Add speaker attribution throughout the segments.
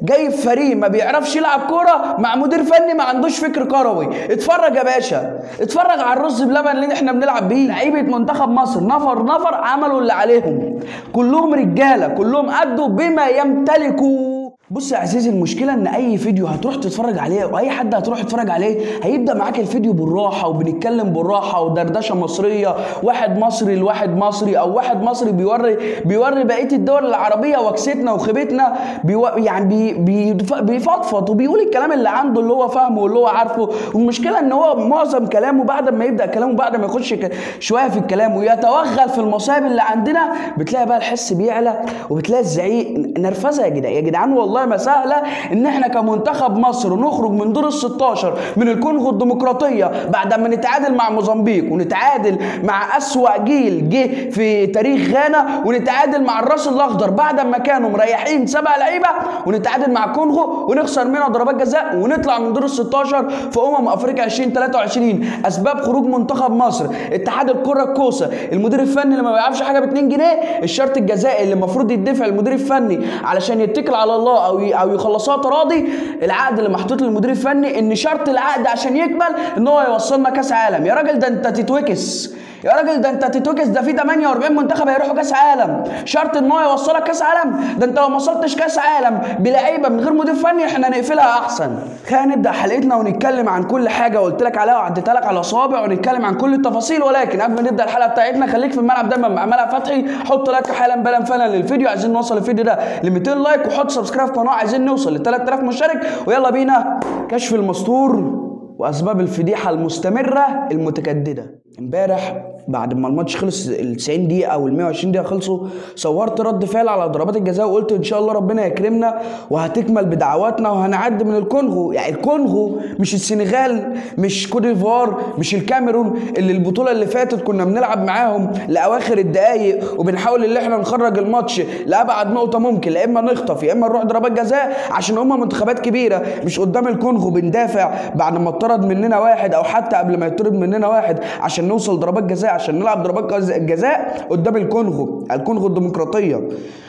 Speaker 1: جايب فريق ما بيعرفش يلعب كوره مع مدير فني ما عندوش فكر كروي اتفرج يا باشا اتفرج على الرز بلبن اللي احنا بنلعب بيه لعيبه منتخب مصر نفر نفر عملوا اللي عليهم كلهم رجاله كلهم ادوا بما يمتلكوا بص يا عزيزي المشكلة إن أي فيديو هتروح تتفرج عليه أو أي حد هتروح تتفرج عليه هيبدأ معاك الفيديو بالراحة وبنتكلم بالراحة ودردشة مصرية واحد مصري لواحد مصري أو واحد مصري بيوري بيوري بقية الدول العربية وكستنا وخيبتنا بيو يعني بي بي بيفضفض وبيقول الكلام اللي عنده اللي هو فاهمه واللي هو عارفه والمشكلة إن هو معظم كلامه بعد ما يبدأ كلامه بعد ما يخش ك- شوية في الكلام ويتوغل في المصايب اللي عندنا بتلاقي بقى الحس بيعلى وبتلاقي الزعيق نرفزه يا جدعان يا جدعان والله ما سهله ان احنا كمنتخب مصر نخرج من دور ال 16 من الكونغو الديمقراطيه بعد ما نتعادل مع موزمبيق ونتعادل مع اسوا جيل جه في تاريخ غانا ونتعادل مع الراس الاخضر بعد ما كانوا مريحين سبع لعيبه ونتعادل مع الكونغو ونخسر منها ضربات جزاء ونطلع من دور ال 16 في امم افريقيا 2023 اسباب خروج منتخب مصر اتحاد الكره الكوسه المدير الفني اللي ما بيعرفش حاجه ب 2 جنيه الشرط الجزائي اللي المفروض يدفع للمدير الفني علشان يتكل على الله او ي- او يخلصها تراضي العقد اللي محطوط للمدير الفني ان شرط العقد عشان يكمل ان هو يوصلنا كاس عالم يا راجل ده انت تتوكس يا راجل ده انت تتوكس ده في 48 منتخب هيروحوا كاس عالم شرط ان هو يوصلك كاس عالم ده انت لو ما وصلتش كاس عالم بلعيبه من غير مدير فني احنا هنقفلها احسن خلينا نبدا حلقتنا ونتكلم عن كل حاجه قلت لك عليها وعديتها لك على صوابع ونتكلم عن كل التفاصيل ولكن قبل ما نبدا الحلقه بتاعتنا خليك في الملعب دايما مع ملعب فتحي حط لايك حالا بلا فعلا للفيديو عايزين نوصل الفيديو ده ل 200 لايك وحط سبسكرايب في القناه عايزين نوصل ل 3000 مشترك ويلا بينا كشف المستور واسباب الفضيحه المستمره المتجدده امبارح بعد ما الماتش خلص ال 90 دقيقه او ال 120 دقيقه خلصوا صورت رد فعل على ضربات الجزاء وقلت ان شاء الله ربنا يكرمنا وهتكمل بدعواتنا وهنعدي من الكونغو يعني الكونغو مش السنغال مش كوت ديفوار مش الكاميرون اللي البطوله اللي فاتت كنا بنلعب معاهم لاواخر الدقائق وبنحاول ان احنا نخرج الماتش لابعد نقطه ممكن لا اما نخطف يا اما نروح ضربات جزاء عشان هم منتخبات كبيره مش قدام الكونغو بندافع بعد ما اتطرد مننا واحد او حتى قبل ما يطرد مننا واحد عشان نوصل ضربات جزاء عشان نلعب ضربات جز- جزاء قدام الكونغو الكونغو الديمقراطيه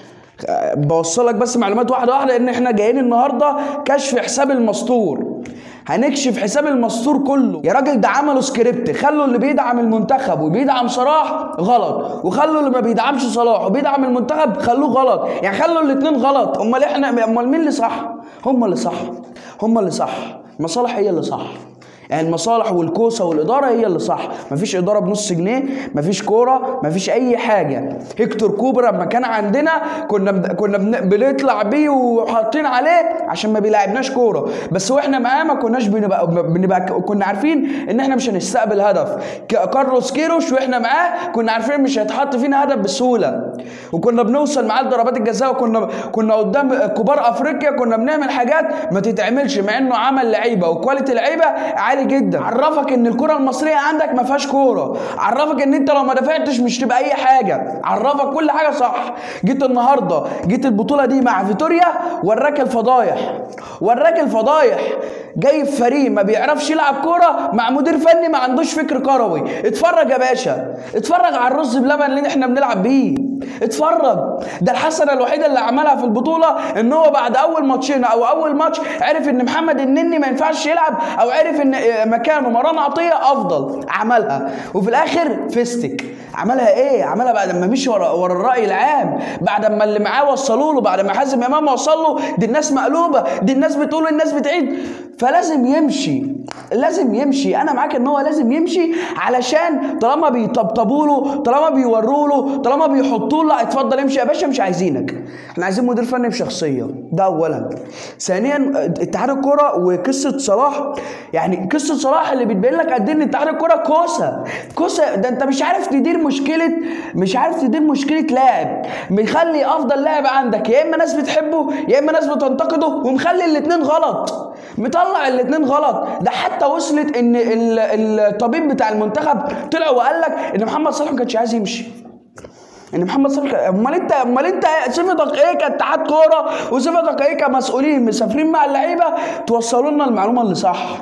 Speaker 1: بوصلك بس معلومات واحده واحده ان احنا جايين النهارده كشف حساب المستور هنكشف حساب المستور كله يا راجل ده عملوا سكريبت خلوا اللي بيدعم المنتخب وبيدعم صلاح غلط وخلوا اللي ما بيدعمش صلاح وبيدعم المنتخب خلوه غلط يعني خلوا الاثنين غلط امال احنا امال مين اللي صح هم اللي صح هم اللي صح مصالح هي اللي صح يعني المصالح والكوسه والاداره هي اللي صح مفيش اداره بنص جنيه مفيش كوره مفيش اي حاجه هيكتور كوبر لما كان عندنا كنا بن... كنا بن... بنطلع بيه وحاطين عليه عشان ما بيلعبناش كوره بس واحنا معاه ما كناش بنبقى, بنبقى كنا عارفين ان احنا مش هنستقبل هدف ك... كارلوس كيروش واحنا معاه كنا عارفين مش هيتحط فينا هدف بسهوله وكنا بنوصل معاه لضربات الجزاء وكنا كنا قدام كبار افريقيا كنا بنعمل حاجات ما تتعملش مع انه عمل لعيبه وكواليتي لعيبه عالي جدا عرفك ان الكره المصريه عندك ما فيهاش كوره عرفك ان انت لو ما دفعتش مش تبقى اي حاجه عرفك كل حاجه صح جيت النهارده جيت البطوله دي مع فيتوريا وراك الفضايح وراك الفضايح جايب فريق ما بيعرفش يلعب كوره مع مدير فني ما عندوش فكر كروي اتفرج يا باشا اتفرج على الرز بلبن اللي احنا بنلعب بيه اتفرج ده الحسنه الوحيده اللي عملها في البطوله ان هو بعد اول ماتشين او اول ماتش عرف ان محمد النني ما ينفعش يلعب او عرف ان مكانه مران عطيه افضل عملها وفي الاخر فيستك عملها ايه عملها بعد ما مشي ورا, ورا الراي العام بعد ما اللي معاه وصلوا له بعد ما حازم امام وصل له دي الناس مقلوبه دي الناس بتقول الناس بتعيد فلازم يمشي لازم يمشي انا معاك ان هو لازم يمشي علشان طالما بيطبطبوا له طالما بيوروا له طالما بيحطوا له لا اتفضل امشي يا باشا مش عايزينك احنا عايزين مدير فني بشخصيه ده اولا ثانيا اتحاد الكوره وقصه صلاح يعني قصه صلاح اللي بتبين لك قد ايه ان اتحاد الكوره كوسه كوسه ده انت مش عارف تدير مشكله مش عارف تدير مشكله لاعب مخلي افضل لاعب عندك يا اما ناس بتحبه يا اما ناس بتنتقده ومخلي الاثنين غلط مطلع الاثنين غلط ده حتى وصلت ان ال- الطبيب بتاع المنتخب طلع وقال لك ان محمد صلاح ما كانش عايز يمشي ان محمد صلاح امال انت امال انت صفتك ايه كاتحاد كوره وصفتك ايه كمسؤولين مسافرين مع اللعيبه توصلوا لنا المعلومه اللي صح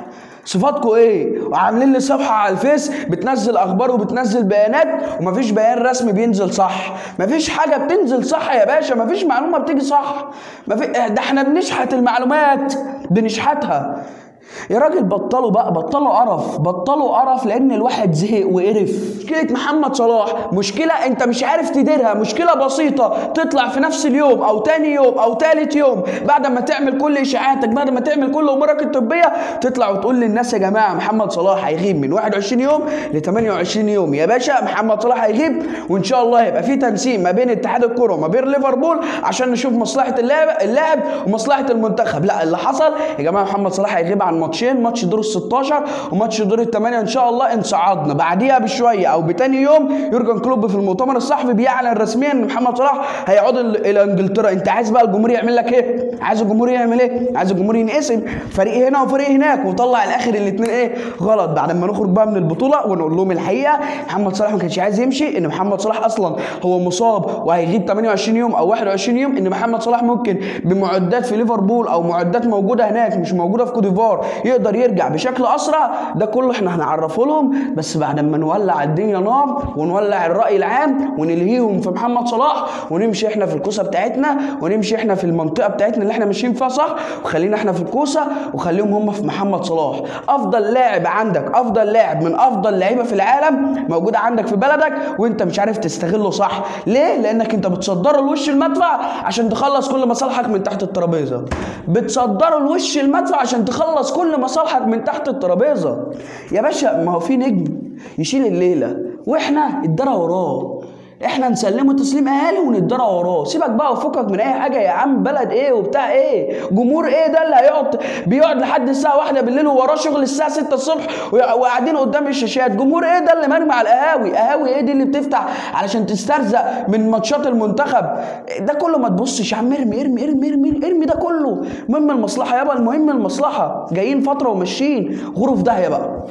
Speaker 1: صفاتكم ايه وعاملين لي صفحه على الفيس بتنزل اخبار وبتنزل بيانات ومفيش بيان رسمي بينزل صح مفيش حاجه بتنزل صح يا باشا مفيش معلومه بتيجي صح مفي... ده احنا بنشحت المعلومات بنشحتها يا راجل بطلوا بقى بطلوا قرف بطلوا قرف لان الواحد زهق وقرف مشكله محمد صلاح مشكله انت مش عارف تديرها مشكله بسيطه تطلع في نفس اليوم او تاني يوم او تالت يوم بعد ما تعمل كل اشاعاتك بعد ما تعمل كل امورك الطبيه تطلع وتقول للناس يا جماعه محمد صلاح هيغيب من 21 يوم ل 28 يوم يا باشا محمد صلاح هيغيب وان شاء الله هيبقى في تنسيق ما بين اتحاد الكره وما بين ليفربول عشان نشوف مصلحه اللاعب اللاعب ومصلحه المنتخب لا اللي حصل يا جماعه محمد صلاح هيغيب عن ماتشين ماتش دور ال 16 وماتش دور الثمانيه ان شاء الله ان صعدنا بعديها بشويه او بتاني يوم يورجن كلوب في المؤتمر الصحفي بيعلن رسميا ان محمد صلاح هيعود ال- الى انجلترا انت عايز بقى الجمهور يعمل لك ايه عايز الجمهور يعمل ايه عايز الجمهور ينقسم فريق هنا وفريق هناك وطلع الاخر الاثنين ايه غلط بعد ما نخرج بقى من البطوله ونقول لهم الحقيقه محمد صلاح ما كانش عايز يمشي ان محمد صلاح اصلا هو مصاب وهيغيب 28 يوم او 21 يوم ان محمد صلاح ممكن بمعدات في ليفربول او معدات موجوده هناك مش موجوده في كوت ديفوار يقدر يرجع بشكل اسرع ده كله احنا هنعرفه لهم بس بعد ما نولع الدنيا نار ونولع الراي العام ونلهيهم في محمد صلاح ونمشي احنا في الكوسه بتاعتنا ونمشي احنا في المنطقه بتاعتنا اللي احنا ماشيين فيها صح وخلينا احنا في الكوسه وخليهم هم في محمد صلاح افضل لاعب عندك افضل لاعب من افضل لعيبه في العالم موجوده عندك في بلدك وانت مش عارف تستغله صح ليه لانك انت بتصدره لوش المدفع عشان تخلص كل مصالحك من تحت الترابيزه بتصدره لوش المدفع عشان تخلص كل مصالحك من تحت الترابيزه يا باشا ما هو في نجم يشيل الليله واحنا الدرع وراه احنا نسلمه تسليم اهالي وندرى وراه سيبك بقى وفكك من اي حاجه يا عم بلد ايه وبتاع ايه جمهور ايه ده اللي هيقعد بيقعد لحد الساعه واحدة بالليل ووراه شغل الساعه 6 الصبح ويع- وقاعدين قدام الشاشات جمهور ايه ده اللي مرمي على القهاوي قهاوي ايه دي اللي بتفتح علشان تسترزق من ماتشات المنتخب ده كله ما تبصش يا عم ارمي ارمي ارمي ارمي ارمي ده كله المهم المصلحه يابا المهم المصلحه جايين فتره وماشيين غرف داهيه بقى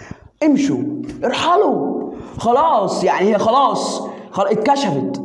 Speaker 1: امشوا ارحلوا خلاص يعني هي خلاص خلاص اتكشفت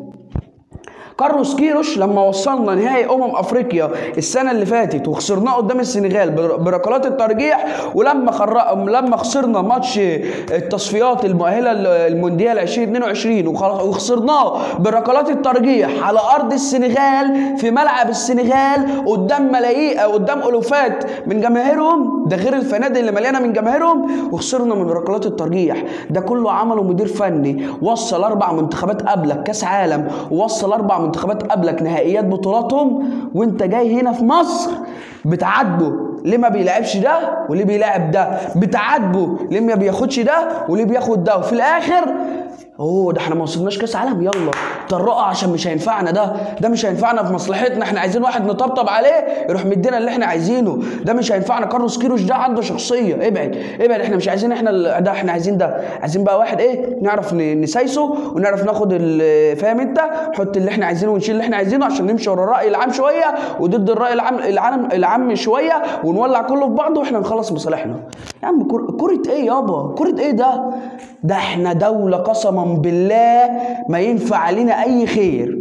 Speaker 1: كارلوس كيروش لما وصلنا نهائي امم افريقيا السنه اللي فاتت وخسرناه قدام السنغال بر- بركلات الترجيح ولما خر... لما خسرنا ماتش التصفيات المؤهله للمونديال 2022 وخلاص- وخسرناه بركلات الترجيح على ارض السنغال في ملعب السنغال قدام ملايين قدام الوفات من جماهيرهم ده غير الفنادق اللي مليانه من جماهيرهم وخسرنا من ركلات الترجيح ده كله عمله مدير فني وصل اربع منتخبات قبلك كاس عالم ووصل اربع منتخبات قبلك نهائيات بطولاتهم وانت جاي هنا في مصر بتعاتبه ليه ما بيلعبش ده وليه بيلعب ده بتعاتبه ليه ما بياخدش ده وليه بياخد ده وفي الاخر اوه ده احنا ما وصلناش كاس عالم يلا طرقه عشان مش هينفعنا ده ده مش هينفعنا في مصلحتنا احنا عايزين واحد نطبطب عليه يروح مدينا اللي احنا عايزينه ده مش هينفعنا كارلوس كيروش ده عنده شخصيه ابعد ابعد احنا مش عايزين احنا ال- ده احنا عايزين ده عايزين بقى واحد ايه نعرف ن- نسايسه ونعرف ناخد ال- فاهم انت نحط اللي احنا عايزينه ونشيل اللي احنا عايزينه عشان نمشي ورا الراي العام شويه وضد الراي العام العام العام شويه ونولع كله في بعضه واحنا نخلص مصالحنا يا عم كر- كرة ايه يابا كرة ايه ده ده احنا دولة قسما بالله ما ينفع علينا اي خير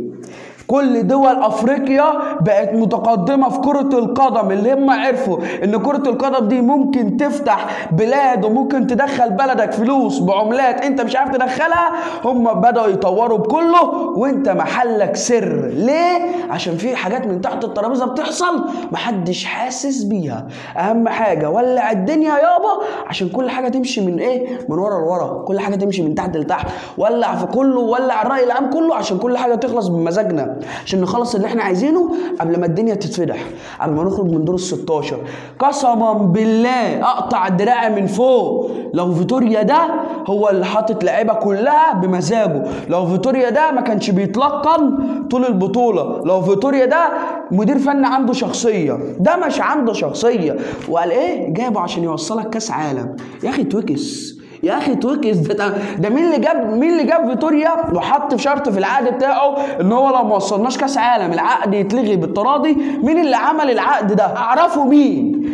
Speaker 1: كل دول افريقيا بقت متقدمه في كره القدم اللي هم عرفوا ان كره القدم دي ممكن تفتح بلاد وممكن تدخل بلدك فلوس بعملات انت مش عارف تدخلها هم بداوا يطوروا بكله وانت محلك سر ليه عشان في حاجات من تحت الترابيزه بتحصل محدش حاسس بيها اهم حاجه ولع الدنيا يابا عشان كل حاجه تمشي من ايه من ورا لورا كل حاجه تمشي من تحت لتحت ولع في كله ولع الراي العام كله عشان كل حاجه تخلص بمزاجنا عشان نخلص اللي احنا عايزينه قبل ما الدنيا تتفضح قبل ما نخرج من دور ال 16 قسما بالله اقطع دراعي من فوق لو فيتوريا ده هو اللي حاطط لعيبه كلها بمزاجه لو فيتوريا ده ما كانش بيتلقن طول البطوله لو فيتوريا ده مدير فني عنده شخصيه ده مش عنده شخصيه وقال ايه جايبه عشان يوصلك كاس عالم يا اخي توكس يا اخي توكس ده ده مين اللي جاب مين اللي جاب فيتوريا وحط في شرط في العقد بتاعه ان هو لو ما وصلناش كاس عالم العقد يتلغي بالتراضي مين اللي عمل العقد ده اعرفه مين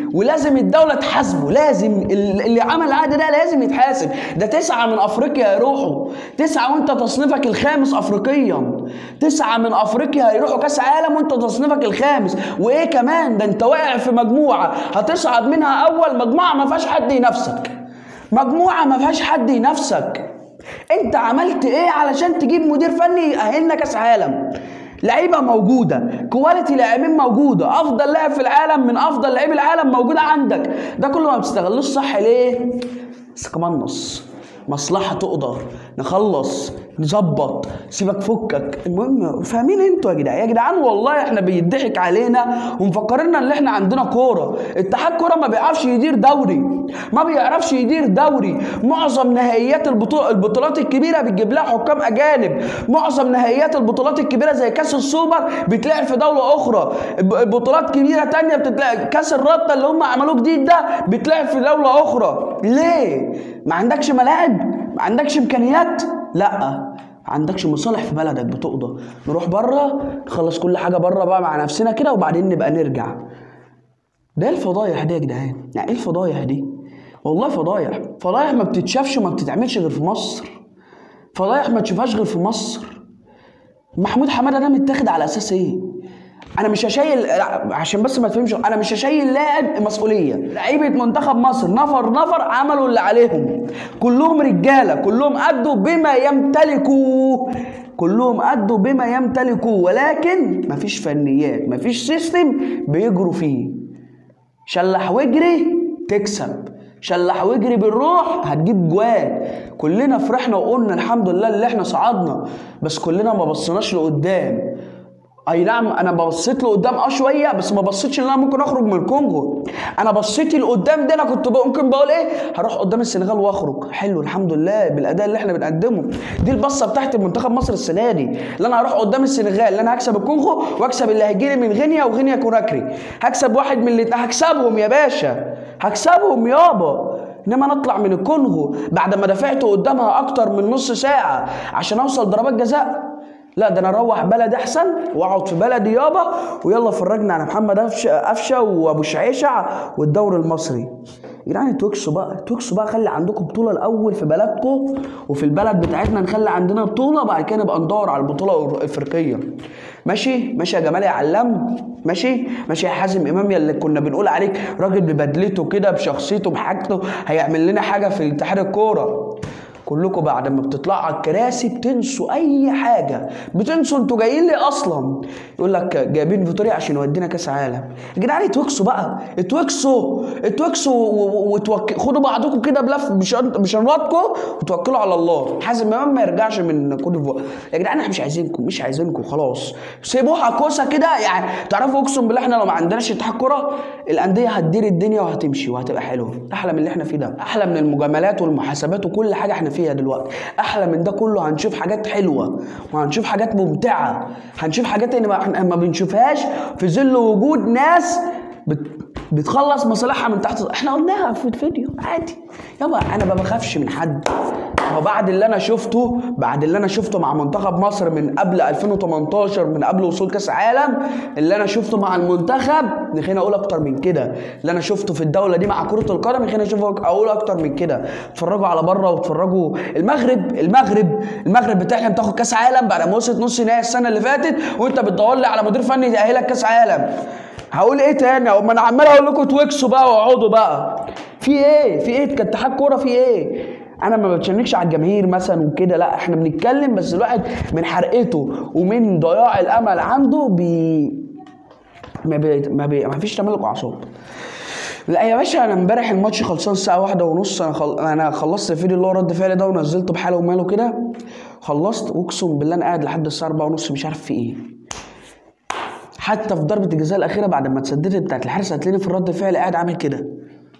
Speaker 1: ولازم الدوله تحاسبه لازم ال- اللي عمل العقد ده لازم يتحاسب ده تسعه من افريقيا هيروحوا تسعه وانت تصنيفك الخامس افريقيا تسعه من افريقيا هيروحوا كاس عالم وانت تصنيفك الخامس وايه كمان ده انت واقع في مجموعه هتصعد منها اول مجموعه ما فيهاش حد ينافسك مجموعه ما فيهاش حد ينافسك انت عملت ايه علشان تجيب مدير فني يأهلنا كاس عالم لعيبه موجوده كواليتي لاعبين موجوده افضل لاعب في العالم من افضل لاعبي العالم موجود عندك ده كله ما بتستغلوش صح ليه بس كمان نص مصلحه تقدر نخلص نظبط سيبك فكك المهم فاهمين انتوا يا جدعان يا جدعان والله احنا بيضحك علينا ومفكريننا ان احنا عندنا كوره اتحاد كوره ما بيعرفش يدير دوري ما بيعرفش يدير دوري معظم نهائيات البطول البطولات الكبيره بتجيب لها حكام اجانب معظم نهائيات البطولات الكبيره زي كاس السوبر بيتلعب في دوله اخرى الب- بطولات كبيره تانية بتتلعب كاس الرابطه اللي هم عملوه جديد ده بيتلعب في دوله اخرى ليه ما عندكش ملاعب ما عندكش امكانيات لا ما عندكش مصالح في بلدك بتقضى نروح بره نخلص كل حاجه بره بقى مع نفسنا كده وبعدين نبقى نرجع ده إيه الفضايح دي يا جدعان يعني ايه الفضايح دي والله فضايح فضايح ما بتتشافش وما بتتعملش غير في مصر فضايح ما تشوفهاش غير في مصر محمود حماده ده متاخد على اساس ايه انا مش هشيل لا، عشان بس ما تفهمش انا مش هشيل لاعب مسؤوليه لعيبه منتخب مصر نفر نفر عملوا اللي عليهم كلهم رجاله كلهم ادوا بما يمتلكوا كلهم ادوا بما يمتلكوا ولكن مفيش فنيات مفيش سيستم بيجروا فيه شلح واجري تكسب شلح واجري بالروح هتجيب جوان كلنا فرحنا وقلنا الحمد لله اللي احنا صعدنا بس كلنا ما بصيناش لقدام اي نعم انا بصيت لقدام اه شويه بس ما بصيتش ان انا ممكن اخرج من الكونغو انا بصيت لقدام ده انا كنت بقى- ممكن بقول ايه هروح قدام السنغال واخرج حلو الحمد لله بالاداء اللي احنا بنقدمه دي البصه بتاعت منتخب مصر السنه دي اللي انا هروح قدام السنغال اللي انا هكسب الكونغو واكسب اللي هيجي لي من غينيا وغينيا كوناكري هكسب واحد من اللي هكسبهم يا باشا هكسبهم يابا انما نطلع من الكونغو بعد ما دفعت قدامها اكتر من نص ساعه عشان اوصل ضربات جزاء لا ده انا اروح بلد احسن واقعد في بلدي يابا ويلا فرجنا على محمد قفشه قفشه وابو شعيشع والدوري المصري يعني توكسوا بقى توكسوا بقى خلي عندكم بطوله الاول في بلدكم وفي البلد بتاعتنا نخلي عندنا بطوله بعد كده نبقى ندور على البطوله الافريقيه ماشي ماشي يا جمال يا علام ماشي ماشي يا حازم امام يا اللي كنا بنقول عليك راجل ببدلته كده بشخصيته بحاجته هيعمل لنا حاجه في اتحاد الكوره كلكم بعد ما بتطلعوا على الكراسي بتنسوا اي حاجه بتنسوا انتوا جايين ليه اصلا يقول لك جايبين فيتوريا عشان يودينا كاس عالم يا جدعان اتوكسوا بقى اتوكسوا اتوكسوا وخدوا بعضكم كده بلف بشن- بشنطكم وتوكلوا على الله حازم امام ما يرجعش من كوت ديفوار يا جدعان احنا مش عايزينكم مش عايزينكم خلاص سيبوها كوسه كده يعني تعرفوا اقسم بالله احنا لو ما عندناش اتحاد كوره الانديه هتدير الدنيا وهتمشي وهتبقى حلوه احلى من اللي احنا فيه ده احلى من المجاملات والمحاسبات وكل حاجه احنا فيها دلوقتي احلى من ده كله هنشوف حاجات حلوه وهنشوف حاجات ممتعه هنشوف حاجات اللي ما احنا ما بنشوفهاش في ظل وجود ناس بت... بتخلص مصالحها من تحت احنا قلناها في الفيديو عادي يابا انا ما بخافش من حد هو بعد اللي انا شفته بعد اللي انا شفته مع منتخب مصر من قبل 2018 من قبل وصول كاس عالم اللي انا شفته مع المنتخب خليني اقول اكتر من كده اللي انا شفته في الدوله دي مع كره القدم خليني اشوف اقول اكتر من كده اتفرجوا على بره واتفرجوا المغرب المغرب المغرب بتحلم تاخد كاس عالم بعد ما وصلت نص نهائي السنه اللي فاتت وانت بتدور لي على مدير فني يأهلك كاس عالم هقول ايه تاني ما انا عمال اقول لكم توكسوا بقى واقعدوا بقى في ايه في ايه كاتحاد كوره في ايه انا ما بتشنكش على الجماهير مثلا وكده لا احنا بنتكلم بس الواحد من حرقته ومن ضياع الامل عنده بي ما, بي... ما, بي... ما فيش تملك اعصاب لا يا باشا انا امبارح الماتش خلصان الساعه واحدة ونص انا خل... انا خلصت الفيديو اللي هو رد فعل ده ونزلته بحاله وماله كده خلصت واقسم بالله انا قاعد لحد الساعه 4 ونص مش عارف في ايه حتى في ضربه الجزاء الاخيره بعد ما اتسددت بتاعت الحارس هتلاقيني في الرد فعل قاعد عامل كده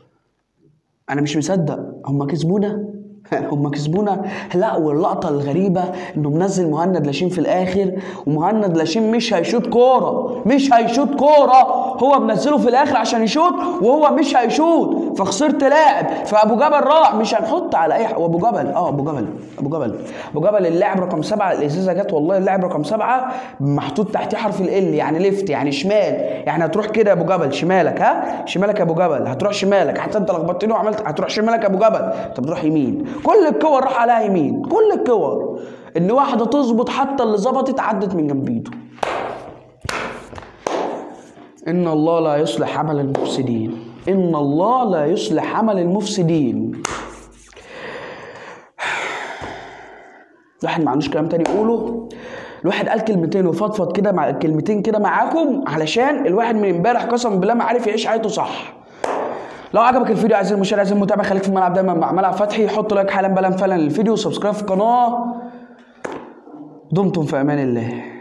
Speaker 1: انا مش مصدق هم كسبونا هم كسبونا لا واللقطه الغريبه انه منزل مهند لاشين في الاخر ومهند لاشين مش هيشوط كوره مش هيشوط كوره هو منزله في الاخر عشان يشوط وهو مش هيشوط فخسرت لاعب فابو جبل راح مش هنحط على اي حق وابو جبل اه ابو جبل ابو جبل ابو جبل اللاعب رقم سبعه الازازه جت والله اللاعب رقم سبعه محطوط تحتيه حرف ال يعني ليفت يعني شمال يعني هتروح كده يا ابو جبل شمالك ها شمالك يا ابو جبل هتروح شمالك حتى انت لخبطتني وعملت هتروح شمالك يا ابو جبل انت بتروح يمين كل الكور راح عليها يمين كل الكور ان واحده تظبط حتى اللي ظبطت عدت من جنب ايده إن الله لا يصلح عمل المفسدين إن الله لا يصلح عمل المفسدين الواحد ما عندوش كلام تاني يقوله الواحد قال كلمتين وفضفض كده مع كلمتين كده معاكم علشان الواحد من امبارح قسما بالله ما عارف يعيش حياته صح لو عجبك الفيديو عايز المشاهد عايز المتابع خليك في الملعب دايما مع ملعب فتحي حط لايك حالا بلا فعلا للفيديو وسبسكرايب في القناه دمتم في امان الله